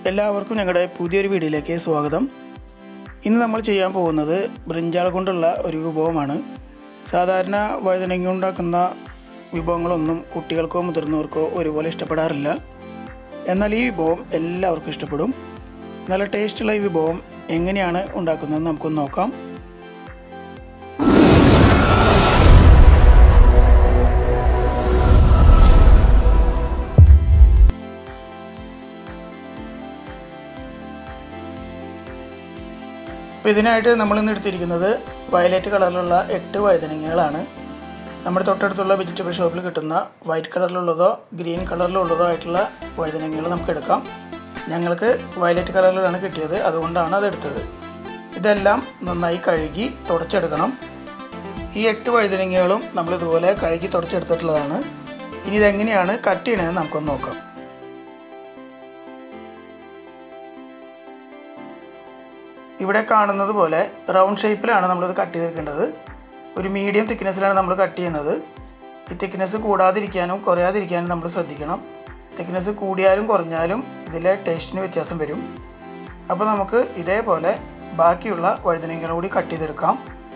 എല്ലാവർക്കും ഞങ്ങളുടെ പുതിയൊരു വീഡിയോയിലേക്ക് സ്വാഗതം ഇന്ന് നമ്മൾ ചെയ്യാൻ പോകുന്നത് ബ്രിഞ്ചാൾ കൊണ്ടുള്ള ഒരു വിഭവമാണ് സാധാരണ വഴുതനങ്ങ ഉണ്ടാക്കുന്ന വിഭവങ്ങളൊന്നും കുട്ടികൾക്കോ മുതിർന്നവർക്കോ ഒരുപോലെ ഇഷ്ടപ്പെടാറില്ല എന്നാൽ ഈ വിഭവം എല്ലാവർക്കും ഇഷ്ടപ്പെടും നല്ല ടേസ്റ്റുള്ള ഈ വിഭവം എങ്ങനെയാണ് ഉണ്ടാക്കുന്നത് നമുക്കൊന്ന് നോക്കാം അപ്പോൾ ഇതിനായിട്ട് നമ്മൾ ഇന്ന് എടുത്തിരിക്കുന്നത് വയലറ്റ് കളറിലുള്ള എട്ട് വഴുതനങ്ങകളാണ് നമ്മുടെ തൊട്ടടുത്തുള്ള വെജിറ്റബിൾ ഷോപ്പിൽ കിട്ടുന്ന വൈറ്റ് കളറിലുള്ളതോ ഗ്രീൻ കളറിലുള്ളതോ ആയിട്ടുള്ള വഴുതനങ്ങകൾ നമുക്ക് എടുക്കാം ഞങ്ങൾക്ക് വയലറ്റ് കളറിലാണ് കിട്ടിയത് അതുകൊണ്ടാണ് അത് എടുത്തത് ഇതെല്ലാം നന്നായി കഴുകി തുടച്ചെടുക്കണം ഈ എട്ട് വഴുതനങ്ങകളും നമ്മൾ ഇതുപോലെ കഴുകി തുടച്ചെടുത്തിട്ടുള്ളതാണ് ഇനി ഇതെങ്ങനെയാണ് കട്ട് ചെയ്യണമെന്ന് നമുക്കൊന്ന് നോക്കാം ഇവിടെ കാണുന്നത് പോലെ റൗണ്ട് ഷേപ്പിലാണ് നമ്മളിത് കട്ട് ചെയ്തെടുക്കേണ്ടത് ഒരു മീഡിയം തിക്നെസ്സിലാണ് നമ്മൾ കട്ട് ചെയ്യുന്നത് ഈ തിക്നെസ് കൂടാതിരിക്കാനും കുറയാതിരിക്കാനും നമ്മൾ ശ്രദ്ധിക്കണം തിക്നെസ് കൂടിയാലും കുറഞ്ഞാലും ഇതിലെ ടേസ്റ്റിന് വ്യത്യാസം വരും അപ്പോൾ നമുക്ക് ഇതേപോലെ ബാക്കിയുള്ള വഴുതനങ്ങളും കൂടി കട്ട് ചെയ്തെടുക്കാം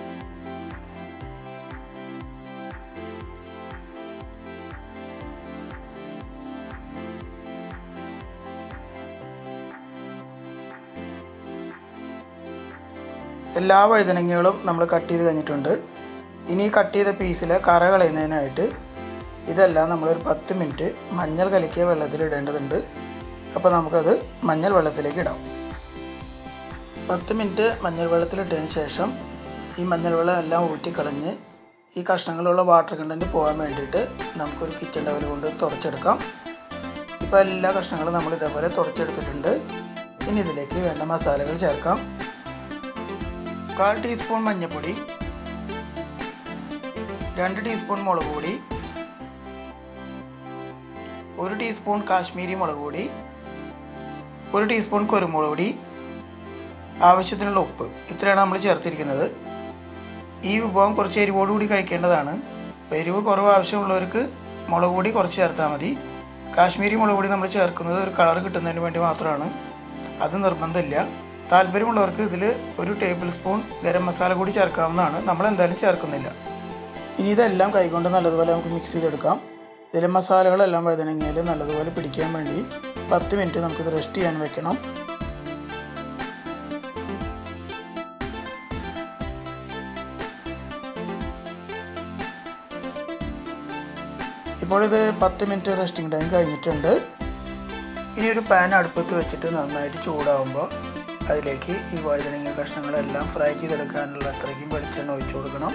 എല്ലാ വഴുതനങ്ങകളും നമ്മൾ കട്ട് ചെയ്ത് കഴിഞ്ഞിട്ടുണ്ട് ഇനി കട്ട് ചെയ്ത പീസിലെ കറ കളയുന്നതിനായിട്ട് ഇതെല്ലാം നമ്മളൊരു പത്ത് മിനിറ്റ് മഞ്ഞൾ കലക്കിയ വെള്ളത്തിൽ ഇടേണ്ടതുണ്ട് അപ്പോൾ നമുക്കത് മഞ്ഞൾ വെള്ളത്തിലേക്ക് ഇടാം പത്ത് മിനിറ്റ് മഞ്ഞൾ വെള്ളത്തിലിട്ടതിന് ശേഷം ഈ മഞ്ഞൾ വെള്ളം എല്ലാം ഊറ്റിക്കളഞ്ഞ് ഈ കഷ്ണങ്ങളുള്ള വാട്ടർ കണ്ടൻറ്റ് പോകാൻ വേണ്ടിയിട്ട് നമുക്കൊരു കിച്ചൺ ലെവൽ കൊണ്ട് തുടച്ചെടുക്കാം ഇപ്പോൾ എല്ലാ കഷ്ണങ്ങളും നമ്മൾ ഇതേപോലെ തുടച്ചെടുത്തിട്ടുണ്ട് ഇനി ഇതിലേക്ക് വേണ്ട മസാലകൾ ചേർക്കാം കാൽ ടീസ്പൂൺ മഞ്ഞൾപ്പൊടി രണ്ട് ടീസ്പൂൺ മുളക് പൊടി ഒരു ടീസ്പൂൺ കാശ്മീരി മുളക് പൊടി ഒരു ടീസ്പൂൺ കുരുമുളക് പൊടി ആവശ്യത്തിനുള്ള ഉപ്പ് ഇത്രയാണ് നമ്മൾ ചേർത്തിരിക്കുന്നത് ഈ വിഭവം കുറച്ച് എരിവോടുകൂടി കഴിക്കേണ്ടതാണ് അപ്പോൾ എരിവ് കുറവ് ആവശ്യമുള്ളവർക്ക് മുളക് പൊടി കുറച്ച് ചേർത്താൽ മതി കാശ്മീരി മുളക് പൊടി നമ്മൾ ചേർക്കുന്നത് ഒരു കളർ കിട്ടുന്നതിന് വേണ്ടി മാത്രമാണ് അത് നിർബന്ധമില്ല താല്പര്യമുള്ളവർക്ക് ഇതിൽ ഒരു ടേബിൾ സ്പൂൺ ഗരം മസാല കൂടി ചേർക്കാവുന്നതാണ് നമ്മൾ എന്തായാലും ചേർക്കുന്നില്ല ഇനി ഇതെല്ലാം കൈകൊണ്ട് നല്ലതുപോലെ നമുക്ക് മിക്സ് ചെയ്തെടുക്കാം ഇതിലെ മസാലകളെല്ലാം വഴുതനങ്ങയിൽ നല്ലതുപോലെ പിടിക്കാൻ വേണ്ടി പത്ത് മിനിറ്റ് നമുക്കിത് റെസ്റ്റ് ചെയ്യാൻ വെക്കണം ഇപ്പോൾ ഇത് പത്ത് മിനിറ്റ് റെസ്റ്റിംഗ് ടൈം കഴിഞ്ഞിട്ടുണ്ട് ഇനി ഒരു പാൻ അടുപ്പത്ത് വെച്ചിട്ട് നന്നായിട്ട് ചൂടാവുമ്പോൾ അതിലേക്ക് ഈ വഴുതനങ്ങ കഷ്ണങ്ങളെല്ലാം ഫ്രൈ ചെയ്തെടുക്കാനുള്ള അത്രയ്ക്കും വെളിച്ചെണ്ണ ഒഴിച്ചു കൊടുക്കണം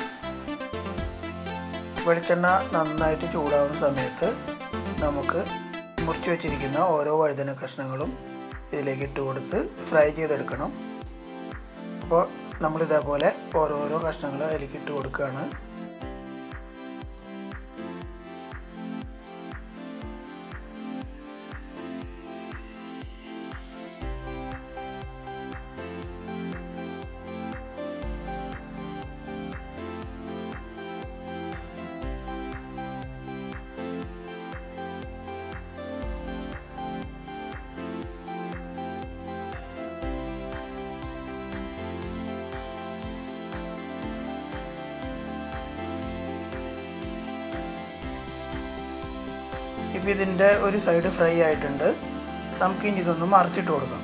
വെളിച്ചെണ്ണ നന്നായിട്ട് ചൂടാവുന്ന സമയത്ത് നമുക്ക് മുറിച്ച് വെച്ചിരിക്കുന്ന ഓരോ വഴുതന കഷ്ണങ്ങളും ഇതിലേക്ക് ഇട്ട് കൊടുത്ത് ഫ്രൈ ചെയ്തെടുക്കണം അപ്പോൾ നമ്മൾ ഇതേപോലെ ഓരോരോ കഷ്ണങ്ങൾ അതിലേക്ക് ഇട്ട് കൊടുക്കുകയാണ് ഇപ്പം ഇതിൻ്റെ ഒരു സൈഡ് ഫ്രൈ ആയിട്ടുണ്ട് നമുക്ക് ഇനി ഇതൊന്ന് മറിച്ചിട്ട് കൊടുക്കാം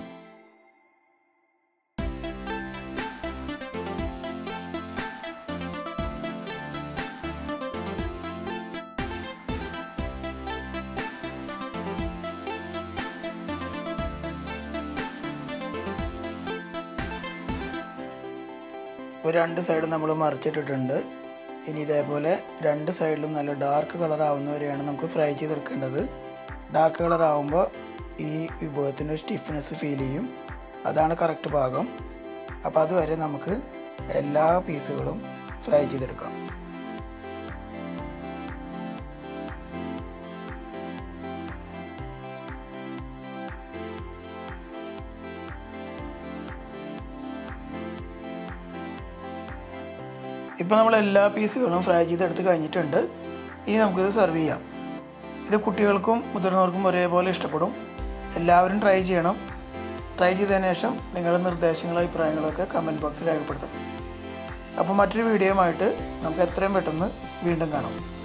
ഒരു രണ്ട് സൈഡ് നമ്മൾ മറിച്ചിട്ടിട്ടുണ്ട് ഇനി ഇതേപോലെ രണ്ട് സൈഡിലും നല്ല ഡാർക്ക് കളർ ആവുന്നവരെയാണ് നമുക്ക് ഫ്രൈ ചെയ്തെടുക്കേണ്ടത് ഡാർക്ക് കളർ ആവുമ്പോൾ ഈ വിഭവത്തിന് സ്റ്റിഫ്നെസ് ഫീൽ ചെയ്യും അതാണ് കറക്റ്റ് ഭാഗം അപ്പോൾ അതുവരെ നമുക്ക് എല്ലാ പീസുകളും ഫ്രൈ ചെയ്തെടുക്കാം ഇപ്പോൾ നമ്മൾ എല്ലാ പീസുകളും ഫ്രൈ ചെയ്തെടുത്ത് കഴിഞ്ഞിട്ടുണ്ട് ഇനി നമുക്കിത് സെർവ് ചെയ്യാം ഇത് കുട്ടികൾക്കും മുതിർന്നവർക്കും ഒരേപോലെ ഇഷ്ടപ്പെടും എല്ലാവരും ട്രൈ ചെയ്യണം ട്രൈ ചെയ്തതിന് ശേഷം നിങ്ങളുടെ നിർദ്ദേശങ്ങളും അഭിപ്രായങ്ങളൊക്കെ കമൻറ്റ് ബോക്സിൽ രേഖപ്പെടുത്തണം അപ്പോൾ മറ്റൊരു വീഡിയോയുമായിട്ട് നമുക്ക് എത്രയും പെട്ടെന്ന് വീണ്ടും കാണാം